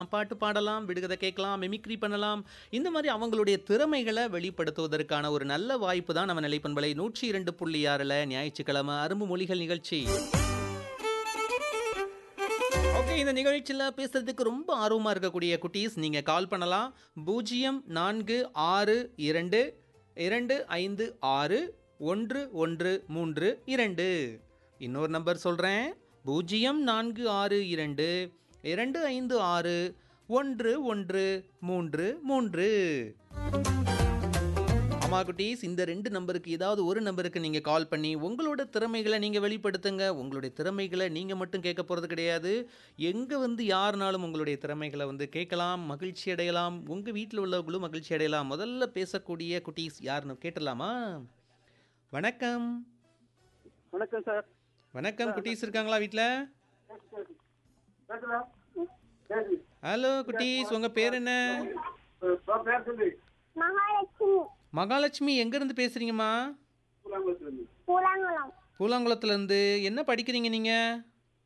பாட்டு பாடலாம் விடுகதை கேட்கலாம் மிமிக்ரி பண்ணலாம் இந்த மாதிரி அவங்களுடைய திறமைகளை வெளிப்படுத்துவதற்கான ஒரு நல்ல வாய்ப்பு தான் நம்ம நிலைப்பண்பலை நூற்றி இரண்டு புள்ளி ஆறில் ஞாயிற்றுக்கிழமை அரும்பு மொழிகள் நிகழ்ச்சி ஓகே இந்த நிகழ்ச்சியில் பேசுறதுக்கு ரொம்ப ஆர்வமாக இருக்கக்கூடிய குட்டீஸ் நீங்கள் கால் பண்ணலாம் பூஜ்ஜியம் நான்கு ஆறு இரண்டு இரண்டு ஐந்து ஆறு ஒன்று ஒன்று மூன்று இரண்டு இன்னொரு நம்பர் சொல்கிறேன் பூஜ்ஜியம் நான்கு ஆறு இரண்டு இரண்டு ஐந்து ஆறு ஒன்று ஒன்று மூன்று மூன்று ஆமா குட்டீஸ் இந்த ரெண்டு நம்பருக்கு ஏதாவது ஒரு நம்பருக்கு நீங்கள் கால் பண்ணி உங்களோட திறமைகளை நீங்கள் வெளிப்படுத்துங்க உங்களுடைய திறமைகளை நீங்கள் மட்டும் கேட்க போகிறது கிடையாது எங்கே வந்து யாருனாலும் உங்களுடைய திறமைகளை வந்து கேட்கலாம் மகிழ்ச்சி அடையலாம் உங்கள் வீட்டில் உள்ளவங்களும் மகிழ்ச்சி அடையலாம் முதல்ல பேசக்கூடிய குட்டீஸ் யாருன்னு கேட்டலாமா வணக்கம் வணக்கம் சார் வணக்கம் குட்டீஸ் இருக்காங்களா வீட்டில் கேட்குதா சரி ஹலோ குட்டீஸ் உங்கள் பேர் என்ன உன் பேர் சொல்லு மகாலட்சுமி மகாலட்சுமி எங்கேருந்து பேசுகிறீங்கம்மா புலாங்குளத்துலேருந்து பூலாங்குளம் பூலாங்குளத்துலேருந்து என்ன படிக்கிறீங்க நீங்கள்